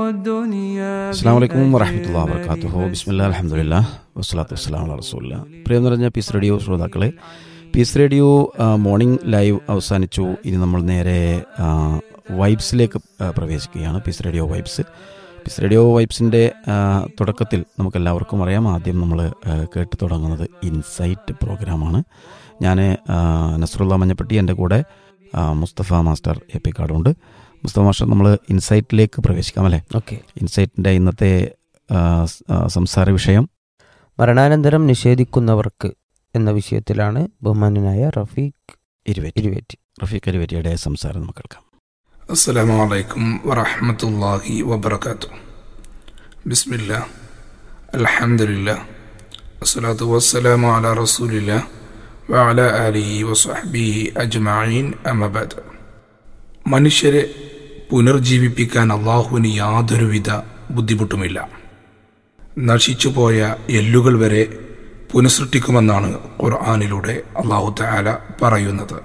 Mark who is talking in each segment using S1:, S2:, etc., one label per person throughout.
S1: الدنيا
S2: അസ്സാം വലൈക്കും വറഹമത്തുള്ള വർക്കാത്തുഹോ ബിസ്മില്ല അലഹമുല്ല വസ്സലാത്തു വസ്സലാം അല്ല റസൂല്ല പ്രിയം നിറഞ്ഞ പീസ് റേഡിയോ ശ്രോതാക്കളെ പീസ് റേഡിയോ ആ, മോർണിംഗ് ലൈവ് അവസാനിച്ചു ഇനി നമ്മൾ നേരെ ആ, വൈബ്സിലേക്ക് ആ, പ്രവേശിക്കുകയാണ് peace radio vibes peace radio വൈബ്സിൻ്റെ ആ, തുടക്കത്തിൽ നമുക്കെല്ലാവർക്കും അറിയാം ആദ്യം നമ്മൾ ആ, കേട്ട് തുടങ്ങുന്നത് ഇൻസൈറ്റ് പ്രോഗ്രാമാണ് ഞാൻ നസറുല്ല മഞ്ഞപ്പെട്ടി എൻ്റെ കൂടെ ആ, മുസ്തഫ മാസ്റ്റർ എ പി കാർഡുണ്ട് മുസ്തഫ മാസ്റ്റർ നമ്മൾ ഇൻസൈറ്റിലേക്ക് പ്രവേശിക്കാം അല്ലേ
S3: ഓക്കെ
S2: ഇൻസൈറ്റിൻ്റെ ഇന്നത്തെ ആ, സ്- ആ, സംസാര വിഷയം
S3: മരണാനന്തരം നിഷേധിക്കുന്നവർക്ക് എന്ന വിഷയത്തിലാണ് ബഹുമാനനായ റഫീഖ്
S2: ഇരുവേറ്റി
S3: ഇരുവേറ്റി
S2: റഫീഖ് ഇരുവേറ്റിയുടെ സംസാരം നമുക്ക് കേൾക്കാം
S4: السلام عليكم ورحمة الله وبركاته بسم الله الحمد لله والصلاة والسلام على رسول الله وعلى آله وصحبه أجمعين أما بعد മനുഷ്യരെ പുനർജീവിപ്പിക്കാൻ അള്ളാഹുവിന് യാതൊരുവിധ ബുദ്ധിമുട്ടുമില്ല നശിച്ചുപോയ എല്ലുകൾ വരെ പുനഃസൃഷ്ടിക്കുമെന്നാണ് ഖുർആാനിലൂടെ അള്ളാഹു താല പറയുന്നത്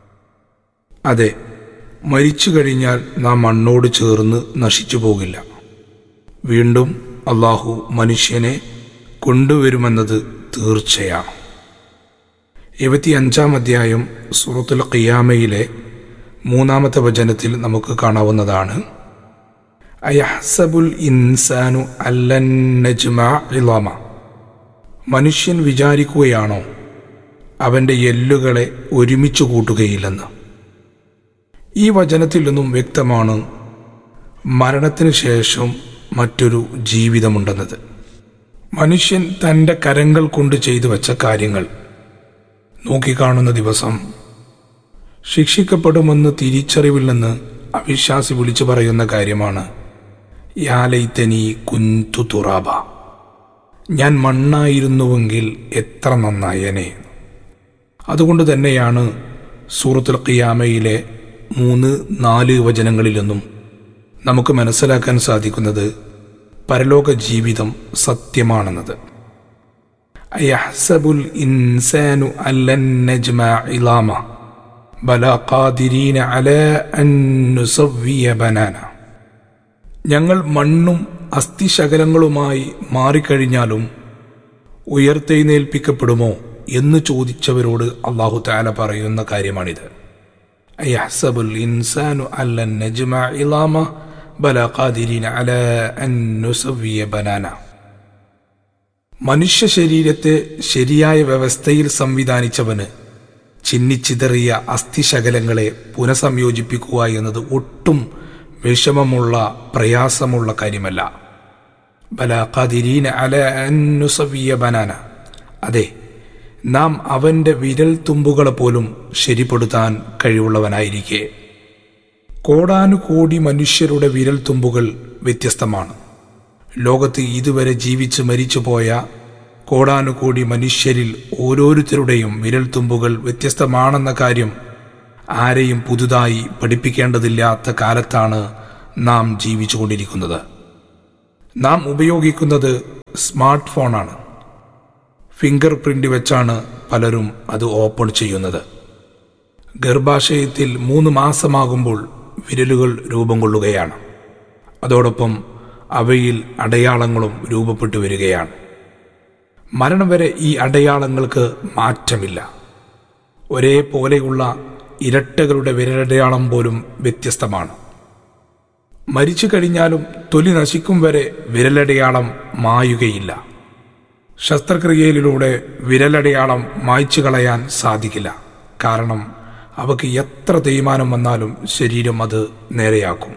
S4: അതെ മരിച്ചു കഴിഞ്ഞാൽ നാം മണ്ണോട് ചേർന്ന് നശിച്ചു പോകില്ല വീണ്ടും അള്ളാഹു മനുഷ്യനെ കൊണ്ടുവരുമെന്നത് തീർച്ചയാണ് ഇരുപത്തിയഞ്ചാം അധ്യായം സൂറത്തുൽ ഖിയാമയിലെ മൂന്നാമത്തെ വചനത്തിൽ നമുക്ക് കാണാവുന്നതാണ് അയഹ്സബുൽ ഇൻസാനു അല്ലൻ നജ്മഅ ഇളാമ മനുഷ്യൻ വിചാരിക്കുകയാണോ അവൻ്റെ എല്ലുകളെ ഒരുമിച്ച് കൂട്ടുകയില്ലെന്ന് ഈ വചനത്തിൽ നിന്നും വ്യക്തമാണ് മരണത്തിന് ശേഷം മറ്റൊരു ജീവിതമുണ്ടെന്നത് മനുഷ്യൻ തൻ്റെ കരങ്ങൾ കൊണ്ട് ചെയ്തു വെച്ച കാര്യങ്ങൾ നോക്കിക്കാണുന്ന ദിവസം ശിക്ഷിക്കപ്പെടുമെന്ന് തിരിച്ചറിവിൽ നിന്ന് അവിശ്വാസി വിളിച്ചു പറയുന്ന കാര്യമാണ് യാലൈത്തനി കുന്തു തുറാബ ഞാൻ മണ്ണായിരുന്നുവെങ്കിൽ എത്ര നന്നായനെ അതുകൊണ്ട് തന്നെയാണ് സൂറത്തുൽ ഖിയാമയിലെ മൂന്ന് നാല് വചനങ്ങളിൽ നിന്നും നമുക്ക് മനസ്സിലാക്കാൻ സാധിക്കുന്നത് പരലോക ജീവിതം സത്യമാണെന്നത് അയഹ്സബുൽ ഇൻസാനു അല്ലൻ നജ്മഅ ഇളാമ ബല ഖാദിരീന അലാ അൻ നുസവ്വിയ ബനാന ഞങ്ങൾ മണ്ണും അസ്ഥിശകലങ്ങളുമായി മാറിക്കഴിഞ്ഞാലും ഉയർത്തെഴുന്നേൽപ്പിക്കപ്പെടുമോ എന്ന് ചോദിച്ചവരോട് അള്ളാഹു താല പറയുന്ന കാര്യമാണിത് അയഹ്സബുൽ ഇൻസാനു അല്ലൻ നജ്മഅ ഇളാമ ബല ഖാദിരീന അലാ അൻ നുസവ്വിയ ബനാന മനുഷ്യ ശരീരത്തെ ശരിയായ വ്യവസ്ഥയിൽ സംവിധാനിച്ചവന് ചിന്നിച്ചിതറിയ അസ്ഥിശകലങ്ങളെ പുനഃസംയോജിപ്പിക്കുക എന്നത് ഒട്ടും വിഷമമുള്ള പ്രയാസമുള്ള കാര്യമല്ല ബലാഖാതിരീന അല അന്നുസവിയ ബനാന അതെ നാം അവന്റെ വിരൽ തുമ്പുകളെ പോലും ശരിപ്പെടുത്താൻ കഴിവുള്ളവനായിരിക്കെ കോടാനുകോടി മനുഷ്യരുടെ വിരൽ തുമ്പുകൾ വ്യത്യസ്തമാണ് ലോകത്ത് ഇതുവരെ ജീവിച്ച് മരിച്ചുപോയ കോടാനുകോടി മനുഷ്യരിൽ ഓരോരുത്തരുടെയും വിരൽത്തുമ്പുകൾ വ്യത്യസ്തമാണെന്ന കാര്യം ആരെയും പുതുതായി പഠിപ്പിക്കേണ്ടതില്ലാത്ത കാലത്താണ് നാം ജീവിച്ചുകൊണ്ടിരിക്കുന്നത് നാം ഉപയോഗിക്കുന്നത് സ്മാർട്ട് ഫോണാണ് ഫിംഗർ പ്രിന്റ് വെച്ചാണ് പലരും അത് ഓപ്പൺ ചെയ്യുന്നത് ഗർഭാശയത്തിൽ മൂന്ന് മാസമാകുമ്പോൾ വിരലുകൾ രൂപം കൊള്ളുകയാണ് അതോടൊപ്പം അവയിൽ അടയാളങ്ങളും രൂപപ്പെട്ടു വരികയാണ് മരണം വരെ ഈ അടയാളങ്ങൾക്ക് മാറ്റമില്ല ഒരേപോലെയുള്ള ഇരട്ടകളുടെ വിരലടയാളം പോലും വ്യത്യസ്തമാണ് മരിച്ചു കഴിഞ്ഞാലും തൊലി നശിക്കും വരെ വിരലടയാളം മായുകയില്ല ശസ്ത്രക്രിയയിലൂടെ വിരലടയാളം മായ്ച്ചു കളയാൻ സാധിക്കില്ല കാരണം അവക്ക് എത്ര തേയ്മാനം വന്നാലും ശരീരം അത് നേരെയാക്കും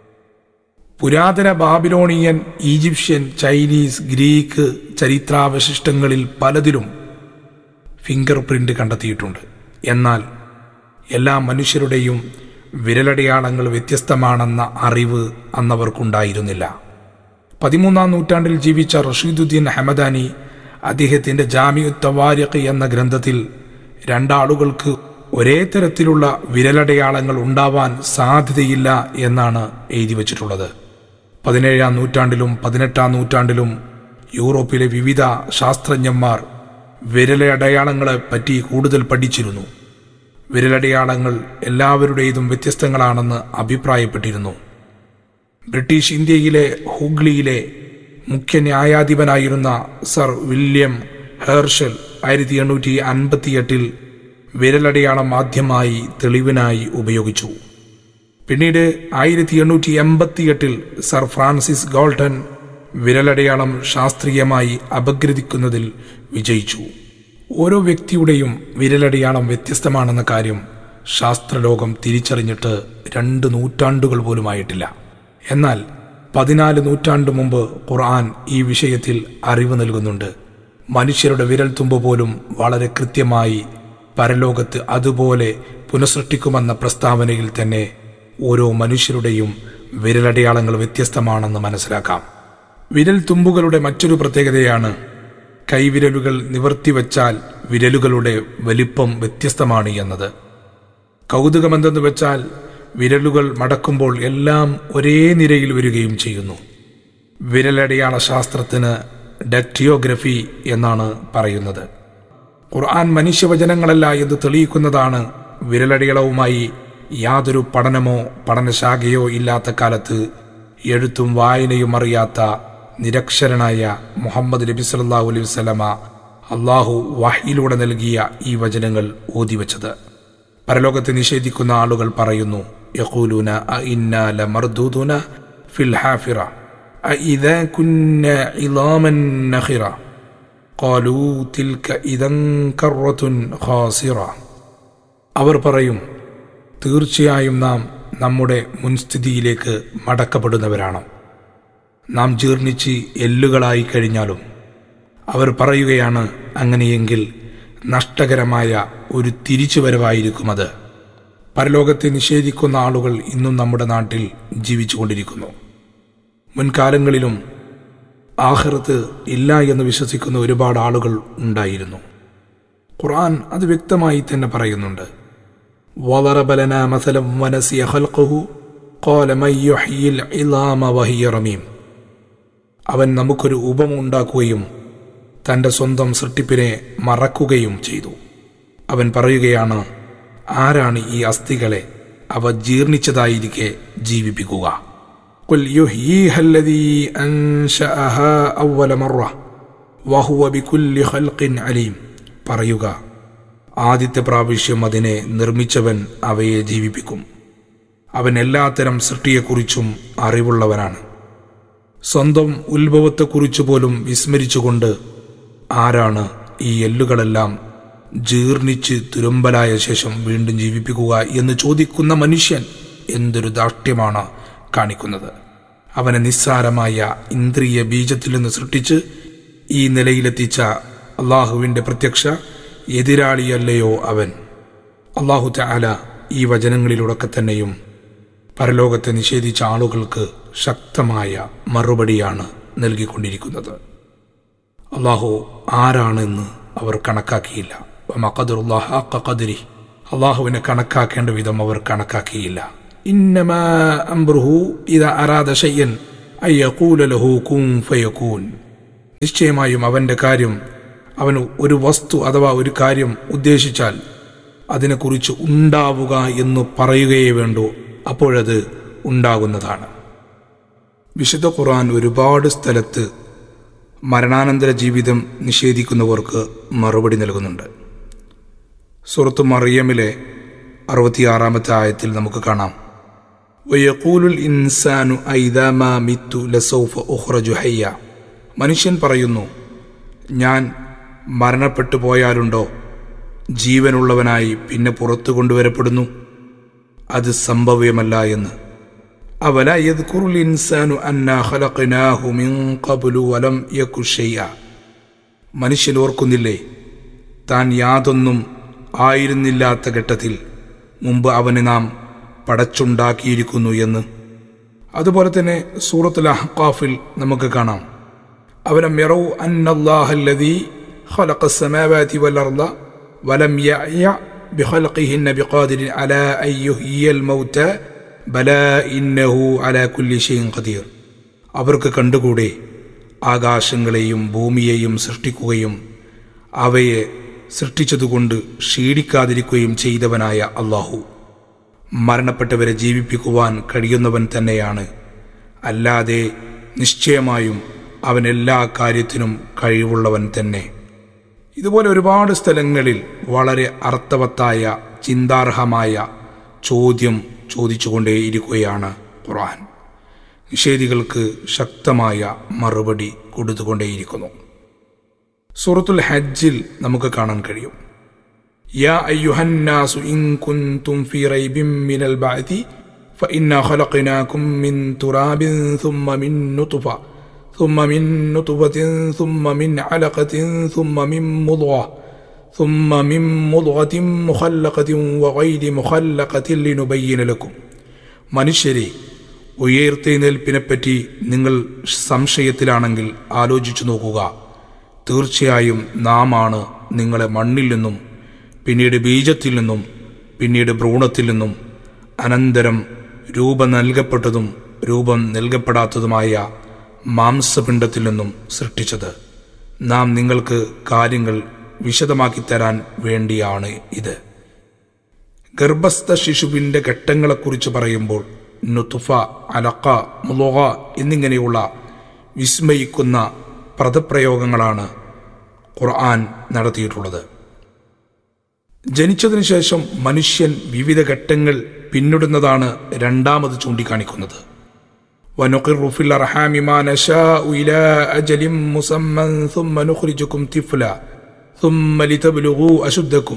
S4: പുരാതന ബാബിലോണിയൻ ഈജിപ്ഷ്യൻ ചൈനീസ് ഗ്രീക്ക് ചരിത്രാവശിഷ്ടങ്ങളിൽ പലതിലും ഫിംഗർ പ്രിന്റ് കണ്ടെത്തിയിട്ടുണ്ട് എന്നാൽ എല്ലാ മനുഷ്യരുടെയും വിരലടയാളങ്ങൾ വ്യത്യസ്തമാണെന്ന അറിവ് അന്നവർക്കുണ്ടായിരുന്നില്ല പതിമൂന്നാം നൂറ്റാണ്ടിൽ ജീവിച്ച റഷീദുദ്ദീൻ ഹമദാനി അദ്ദേഹത്തിന്റെ ജാമിയു തവാരിഖ് എന്ന ഗ്രന്ഥത്തിൽ രണ്ടാളുകൾക്ക് ഒരേ തരത്തിലുള്ള വിരലടയാളങ്ങൾ ഉണ്ടാവാൻ സാധ്യതയില്ല എന്നാണ് എഴുതി വച്ചിട്ടുള്ളത് പതിനേഴാം നൂറ്റാണ്ടിലും പതിനെട്ടാം നൂറ്റാണ്ടിലും യൂറോപ്പിലെ വിവിധ ശാസ്ത്രജ്ഞന്മാർ വിരലടയാളങ്ങളെ പറ്റി കൂടുതൽ പഠിച്ചിരുന്നു വിരലടയാളങ്ങൾ എല്ലാവരുടേതും വ്യത്യസ്തങ്ങളാണെന്ന് അഭിപ്രായപ്പെട്ടിരുന്നു ബ്രിട്ടീഷ് ഇന്ത്യയിലെ ഹൂഗ്ലിയിലെ മുഖ്യ ന്യായാധിപനായിരുന്ന സർ വില്യം ഹേർഷൽ ആയിരത്തി എണ്ണൂറ്റി അൻപത്തിയെട്ടിൽ വിരലടയാളം ആദ്യമായി തെളിവിനായി ഉപയോഗിച്ചു പിന്നീട് ആയിരത്തി എണ്ണൂറ്റി എൺപത്തിയെട്ടിൽ സർ ഫ്രാൻസിസ് ഗോൾട്ടൺ വിരലടയാളം ശാസ്ത്രീയമായി അപഗ്രഥിക്കുന്നതിൽ വിജയിച്ചു ഓരോ വ്യക്തിയുടെയും വിരലടയാളം വ്യത്യസ്തമാണെന്ന കാര്യം ശാസ്ത്രലോകം തിരിച്ചറിഞ്ഞിട്ട് രണ്ട് നൂറ്റാണ്ടുകൾ പോലുമായിട്ടില്ല എന്നാൽ പതിനാല് നൂറ്റാണ്ടു മുമ്പ് ഖുർആൻ ഈ വിഷയത്തിൽ അറിവ് നൽകുന്നുണ്ട് മനുഷ്യരുടെ വിരൽത്തുമ്പ് പോലും വളരെ കൃത്യമായി പരലോകത്ത് അതുപോലെ പുനഃസൃഷ്ടിക്കുമെന്ന പ്രസ്താവനയിൽ തന്നെ ഓരോ മനുഷ്യരുടെയും വിരലടയാളങ്ങൾ വ്യത്യസ്തമാണെന്ന് മനസ്സിലാക്കാം വിരൽ തുമ്പുകളുടെ മറ്റൊരു പ്രത്യേകതയാണ് കൈവിരലുകൾ നിവർത്തിവെച്ചാൽ വിരലുകളുടെ വലിപ്പം വ്യത്യസ്തമാണ് എന്നത് കൗതുകമെന്തെന്ന് വെച്ചാൽ വിരലുകൾ മടക്കുമ്പോൾ എല്ലാം ഒരേ നിരയിൽ വരികയും ചെയ്യുന്നു വിരലടയാള ശാസ്ത്രത്തിന് ഡക്റ്റിയോഗ്രഫി എന്നാണ് പറയുന്നത് ഖുർആൻ മനുഷ്യവചനങ്ങളല്ല എന്ന് തെളിയിക്കുന്നതാണ് വിരലടയാളവുമായി യാതൊരു പഠനമോ പഠനശാഖയോ ഇല്ലാത്ത കാലത്ത് എഴുത്തും വായനയും അറിയാത്ത നിരക്ഷരനായ മുഹമ്മദ് നബി സല്ലല്ലാഹു അലൈഹി വസല്ലമ അള്ളാഹു വഹിയിലൂടെ നൽകിയ ഈ വചനങ്ങൾ ഓതിവെച്ചത് പരലോകത്തെ നിഷേധിക്കുന്ന ആളുകൾ പറയുന്നു യഖൂലൂന അഇന്നാ ലമർദൂദുന ഫിൽ ഹാഫിറ അഇദാ കുന്ന ഇളാമൻ നഖിറ ഖാലൂ തിൽക ഇദൻ കറത്തുൻ ഖാസിറ അവർ പറയും തീർച്ചയായും നാം നമ്മുടെ മുൻസ്ഥിതിയിലേക്ക് മടക്കപ്പെടുന്നവരാണ് നാം ജീർണിച്ച് എല്ലുകളായി കഴിഞ്ഞാലും അവർ പറയുകയാണ് അങ്ങനെയെങ്കിൽ നഷ്ടകരമായ ഒരു തിരിച്ചുവരവായിരിക്കും അത് പരലോകത്തെ നിഷേധിക്കുന്ന ആളുകൾ ഇന്നും നമ്മുടെ നാട്ടിൽ ജീവിച്ചുകൊണ്ടിരിക്കുന്നു മുൻകാലങ്ങളിലും ആഹ്റത്ത് ഇല്ല എന്ന് വിശ്വസിക്കുന്ന ഒരുപാട് ആളുകൾ ഉണ്ടായിരുന്നു ഖുർആൻ അത് വ്യക്തമായി തന്നെ പറയുന്നുണ്ട് وضرب لنا مثلا ونسي خلقه قال من يحيي العظام وهي رميم അവൻ നമുക്കൊരു ഉപമ ഉണ്ടാക്കുകയും തന്റെ സ്വന്തം സൃഷ്ടിപ്പിനെ മറക്കുകയും ചെയ്തു അവൻ പറയുകയാണ് ആരാണ് ഈ അസ്ഥികളെ അവ ജീർണിച്ചതായിരിക്കെ ജീവിപ്പിക്കുക قل يحييها الذي أنشأها أول مرة وهو بكل خلق عليم പറയുക ആദ്യത്തെ പ്രാവശ്യം അതിനെ നിർമ്മിച്ചവൻ അവയെ ജീവിപ്പിക്കും അവൻ എല്ലാത്തരം സൃഷ്ടിയെക്കുറിച്ചും അറിവുള്ളവനാണ് സ്വന്തം ഉത്ഭവത്തെക്കുറിച്ച് പോലും വിസ്മരിച്ചുകൊണ്ട് ആരാണ് ഈ എല്ലുകളെല്ലാം ജീർണിച്ച് തുരുമ്പലായ ശേഷം വീണ്ടും ജീവിപ്പിക്കുക എന്ന് ചോദിക്കുന്ന മനുഷ്യൻ എന്തൊരു ദാഷ്ട്യമാണ് കാണിക്കുന്നത് അവനെ നിസ്സാരമായ ഇന്ദ്രിയ ബീജത്തിൽ നിന്ന് സൃഷ്ടിച്ച് ഈ നിലയിലെത്തിച്ച അള്ളാഹുവിന്റെ പ്രത്യക്ഷ എതിരാളിയല്ലയോ അവൻ അള്ളാഹു ചാല ഈ വചനങ്ങളിലൂടെ തന്നെയും പരലോകത്തെ നിഷേധിച്ച ആളുകൾക്ക് ശക്തമായ മറുപടിയാണ് നൽകിക്കൊണ്ടിരിക്കുന്നത് അള്ളാഹു ആരാണെന്ന് അവർ കണക്കാക്കിയില്ല ഖദരി അള്ളാഹുവിനെ കണക്കാക്കേണ്ട വിധം അവർ കണക്കാക്കിയില്ല ഇന്നമാ അംബ്രുഹു ഇത അറാദ ഷയ്യൻ അയ്യഖൂല ലഹു കുൻ ഫയകൂൻ നിശ്ചയമായും അവന്റെ കാര്യം അവൻ ഒരു വസ്തു അഥവാ ഒരു കാര്യം ഉദ്ദേശിച്ചാൽ അതിനെക്കുറിച്ച് ഉണ്ടാവുക എന്ന് പറയുകയേ വേണ്ടൂ അപ്പോഴത് ഉണ്ടാകുന്നതാണ് വിശുദ്ധ ഖുർആൻ ഒരുപാട് സ്ഥലത്ത് മരണാനന്തര ജീവിതം നിഷേധിക്കുന്നവർക്ക് മറുപടി നൽകുന്നുണ്ട് സുഹൃത്ത് മറിയമിലെ അറുപത്തിയാറാമത്തെ ആയത്തിൽ നമുക്ക് കാണാം വയക്കൂലുൽ ഇൻസാനു ഐദാമാ മിത്തു ലസൗഫ ഉഖ്റജു ഹയ്യ മനുഷ്യൻ പറയുന്നു ഞാൻ മരണപ്പെട്ടു പോയാലുണ്ടോ ജീവനുള്ളവനായി പിന്നെ പുറത്തു കൊണ്ടുവരപ്പെടുന്നു അത് സംഭവ്യമല്ല എന്ന് അവല യദ്കുറുൽ ഇൻസാനു അന്നാ ഖലഖനാഹു മിൻ ഖബ്ലു വലം യകു ഷൈഅ മനുഷ്യൻ ഓർക്കുന്നില്ലേ താൻ യാതൊന്നും ആയിരുന്നില്ലാത്ത ഘട്ടത്തിൽ മുമ്പ് അവനെ നാം പടച്ചുണ്ടാക്കിയിരിക്കുന്നു എന്ന് അതുപോലെ തന്നെ സൂറത്തുൽ അഹ്ഖാഫിൽ നമുക്ക് കാണാം അവലം യറൗ അന്നല്ലാഹല്ലദീ خلق السماوات والأرض ولم يعي بخلقهن بقادر على أن يحيي الموتى بلى إنه على كل شيء قدير അവർക്ക് കണ്ടുകൂടെ ആകാശങ്ങളെയും ഭൂമിയെയും സൃഷ്ടിക്കുകയും അവയെ സൃഷ്ടിച്ചതുകൊണ്ട് ക്ഷീണിക്കാതിരിക്കുകയും ചെയ്തവനായ അള്ളാഹു മരണപ്പെട്ടവരെ ജീവിപ്പിക്കുവാൻ കഴിയുന്നവൻ തന്നെയാണ് അല്ലാതെ നിശ്ചയമായും അവൻ എല്ലാ കാര്യത്തിനും കഴിവുള്ളവൻ തന്നെ ഇതുപോലെ ഒരുപാട് സ്ഥലങ്ങളിൽ വളരെ അർത്ഥവത്തായ ചിന്താർഹമായ ചോദ്യം ചോദിച്ചുകൊണ്ടേയിരിക്കുകയാണ് ഖുർആൻ നിഷേധികൾക്ക് ശക്തമായ മറുപടി കൊടുത്തുകൊണ്ടേയിരിക്കുന്നു സൂറത്തുൽ ഹജ്ജിൽ നമുക്ക് കാണാൻ കഴിയും യാ അയ്യുഹന്നാസു ഇൻ കുൻതും ഫീ റൈബിൻ മിനൽ ബഅദി فإنا خلقناكم من تراب ثم من نطفة ثم من نطفة ثم من علقة ثم من مضغة ثم من مضغة مخلقة وغير مخلقة لنبين لكم മനുഷ്യരെ ഉയർത്തെഴുന്നേൽപ്പിനെപ്പറ്റി നിങ്ങൾ സംശയത്തിലാണെങ്കിൽ ആലോചിച്ചു നോക്കുക തീർച്ചയായും നാം ആണ് നിങ്ങളെ മണ്ണിൽ നിന്നും പിന്നീട് ബീജത്തിൽ നിന്നും പിന്നീട് ഭ്രൂണത്തിൽ നിന്നും അനന്തരം രൂപം നൽകപ്പെട്ടതും രൂപം നൽകപ്പെടാത്തതുമായ മാംസപിണ്ഡത്തിൽ നിന്നും സൃഷ്ടിച്ചത് നാം നിങ്ങൾക്ക് കാര്യങ്ങൾ വിശദമാക്കി തരാൻ വേണ്ടിയാണ് ഇത് ഗർഭസ്ഥ ശിശുവിന്റെ ഘട്ടങ്ങളെക്കുറിച്ച് പറയുമ്പോൾ നുത്തുഫ അലക്ക മുലോഹ എന്നിങ്ങനെയുള്ള വിസ്മയിക്കുന്ന പദപ്രയോഗങ്ങളാണ് ഖുർആൻ നടത്തിയിട്ടുള്ളത് ജനിച്ചതിനു ശേഷം മനുഷ്യൻ വിവിധ ഘട്ടങ്ങൾ പിന്നിടുന്നതാണ് രണ്ടാമത് ചൂണ്ടിക്കാണിക്കുന്നത് ونقر في الأرحام ما نشاء إلى أجل مسمى ثم نخرجكم طفلا ثم لتبلغوا أشدكم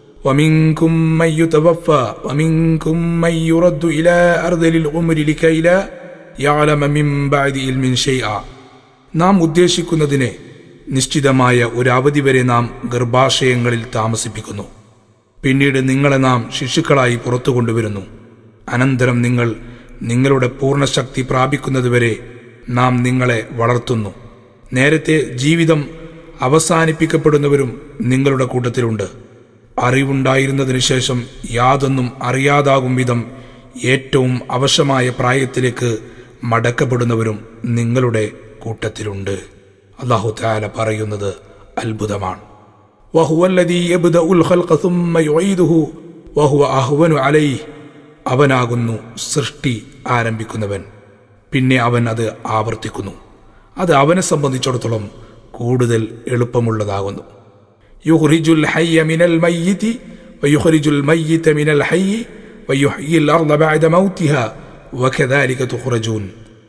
S4: ومنكم من يتوفى ومنكم من يرد إلى أرض العمر لكي لا يعلم من بعد علم شيئا നാം ഉദ്ദേശിക്കുന്നതിനെ നിശ്ചിതമായ ഒരു അവധി വരെ നാം ഗർഭാശയങ്ങളിൽ താമസിപ്പിക്കുന്നു പിന്നീട് നിങ്ങളെ നാം ശിശുക്കളായി പുറത്തു കൊണ്ടുവരുന്നു അനന്തരം നിങ്ങൾ നിങ്ങളുടെ പൂർണ്ണശക്തി പ്രാപിക്കുന്നതുവരെ നാം നിങ്ങളെ വളർത്തുന്നു നേരത്തെ ജീവിതം അവസാനിപ്പിക്കപ്പെടുന്നവരും നിങ്ങളുടെ കൂട്ടത്തിലുണ്ട് അറിവുണ്ടായിരുന്നതിനു ശേഷം യാതൊന്നും അറിയാതാകും വിധം ഏറ്റവും അവശമായ പ്രായത്തിലേക്ക് മടക്കപ്പെടുന്നവരും നിങ്ങളുടെ കൂട്ടത്തിലുണ്ട് അള്ളാഹു താല പറയുന്നത് അത്ഭുതമാണ് وهو الذي يبدأ الخلق ثم يعيده وهو أهون عليه അവനാകുന്നു സൃഷ്ടി ആരംഭിക്കുന്നവൻ പിന്നെ അവൻ അത് ആവർത്തിക്കുന്നു അത് അവനെ സംബന്ധിച്ചിടത്തോളം കൂടുതൽ എളുപ്പമുള്ളതാകുന്നു യുഹ്റിജുൽ ഹയ്യ മിനൽ മയ്യിതി വയുഹ്റിജുൽ മയ്യിത മിനൽ ഹയ്യി വയുഹ്യിൽ അർള ബഅദ മൗതിഹ വകദാലിക തുഖ്റജൂൻ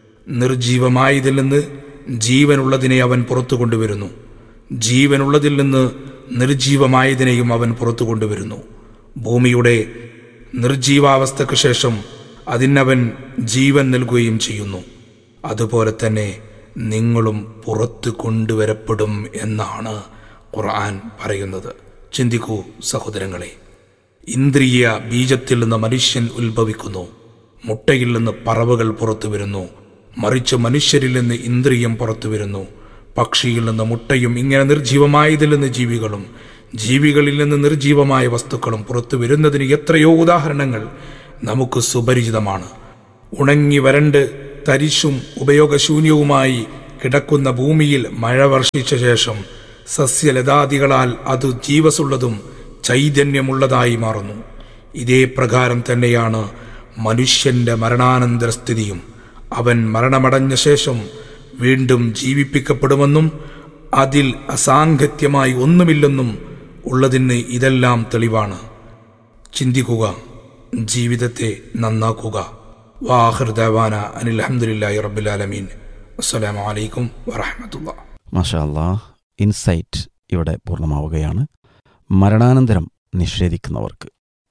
S4: നിർജീവമായതിൽ നിന്ന് ജീവനുള്ളതിനെ അവൻ പുറത്തു കൊണ്ടുവരുന്നു ജീവനുള്ളതിൽ നിന്ന് നിർജീവമായതിനെയും അവൻ പുറത്തു കൊണ്ടുവരുന്നു ഭൂമിയുടെ നിർജീവാവസ്ഥയ്ക്ക് ശേഷം അതിനവൻ ജീവൻ നൽകുകയും ചെയ്യുന്നു അതുപോലെ തന്നെ നിങ്ങളും പുറത്തു കൊണ്ടുവരപ്പെടും എന്നാണ് ഖുർആൻ പറയുന്നത് ചിന്തിക്കൂ സഹോദരങ്ങളെ ഇന്ദ്രിയ ബീജത്തിൽ നിന്ന് മനുഷ്യൻ ഉത്ഭവിക്കുന്നു മുട്ടയിൽ നിന്ന് പറവകൾ പുറത്തു വരുന്നു മറിച്ച് മനുഷ്യരിൽ നിന്ന് ഇന്ദ്രിയം പുറത്തു വരുന്നു പക്ഷിയിൽ നിന്ന് മുട്ടയും ഇങ്ങനെ നിർജീവമായതിൽ നിന്ന് ജീവികളും ജീവികളിൽ നിന്ന് നിർജീവമായ വസ്തുക്കളും പുറത്തു വരുന്നതിന് എത്രയോ ഉദാഹരണങ്ങൾ നമുക്ക് സുപരിചിതമാണ് ഉണങ്ങി വരണ്ട് തരിശും ഉപയോഗശൂന്യവുമായി കിടക്കുന്ന ഭൂമിയിൽ മഴ വർഷിച്ച ശേഷം സസ്യലതാദികളാൽ അത് ജീവസുള്ളതും ചൈതന്യമുള്ളതായി മാറുന്നു ഇതേ പ്രകാരം തന്നെയാണ് മനുഷ്യന്റെ മരണാനന്തര സ്ഥിതിയും അവൻ മരണമടഞ്ഞ ശേഷം വീണ്ടും ജീവിപ്പിക്കപ്പെടുമെന്നും അതിൽ അസാംഗത്യമായി ഒന്നുമില്ലെന്നും ഉള്ളതിന് ഇതെല്ലാം തെളിവാണ് ചിന്തിക്കുക ജീവിതത്തെ നന്നാക്കുക വാഹിർ ദേവാന അനിൽ അഹമ്മദില്ലാഹി റബ്ബുലാലമീൻ അസ്സലാമു അലൈക്കും വറഹമത്തുള്ള
S2: മാഷാ അല്ലാ ഇൻസൈറ്റ് ഇവിടെ പൂർണ്ണമാവുകയാണ് മരണാനന്തരം നിഷേധിക്കുന്നവർക്ക്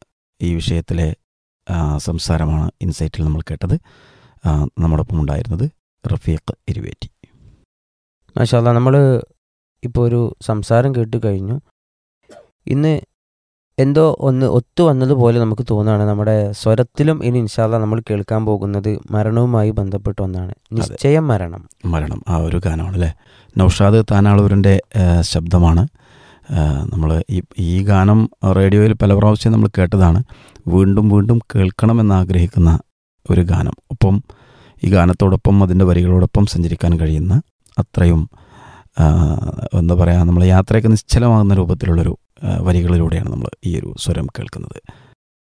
S2: ഈ വിഷയത്തിലെ ആ, സംസാരമാണ് ഇൻസൈറ്റിൽ നമ്മൾ കേട്ടത് ആ, നമ്മോടൊപ്പം ഉണ്ടായിരുന്നത് റഫീഖ് ഇരുവേറ്റി
S3: മാഷാല്ല നമ്മൾ ഇപ്പോൾ ഒരു സംസാരം കേട്ട് കഴിഞ്ഞു ഇന്ന് എന്തോ ഒന്ന് ഒത്തു വന്നതുപോലെ നമുക്ക് തോന്നുകയാണ് നമ്മുടെ സ്വരത്തിലും ഇനി ഇൻഷാല്ല നമ്മൾ കേൾക്കാൻ പോകുന്നത് മരണവുമായി ബന്ധപ്പെട്ട ഒന്നാണ് നിശ്ചയം മരണം
S2: മരണം ആ ഒരു ഗാനമാണ് അല്ലേ നൗഷാദ് താനാളൂരിൻ്റെ ശബ്ദമാണ് നമ്മൾ ഈ ഈ ഗാനം റേഡിയോയിൽ പല പ്രാവശ്യം നമ്മൾ കേട്ടതാണ് വീണ്ടും വീണ്ടും കേൾക്കണമെന്ന് ആഗ്രഹിക്കുന്ന ഒരു ഗാനം ഒപ്പം ഈ ഗാനത്തോടൊപ്പം അതിൻ്റെ വരികളോടൊപ്പം സഞ്ചരിക്കാൻ കഴിയുന്ന അത്രയും ആ, എന്താ പറയുക നമ്മളെ യാത്രയൊക്കെ നിശ്ചലമാകുന്ന രൂപത്തിലുള്ളൊരു ആ, വരികളിലൂടെയാണ് നമ്മൾ ഈ ഒരു സ്വരം കേൾക്കുന്നത്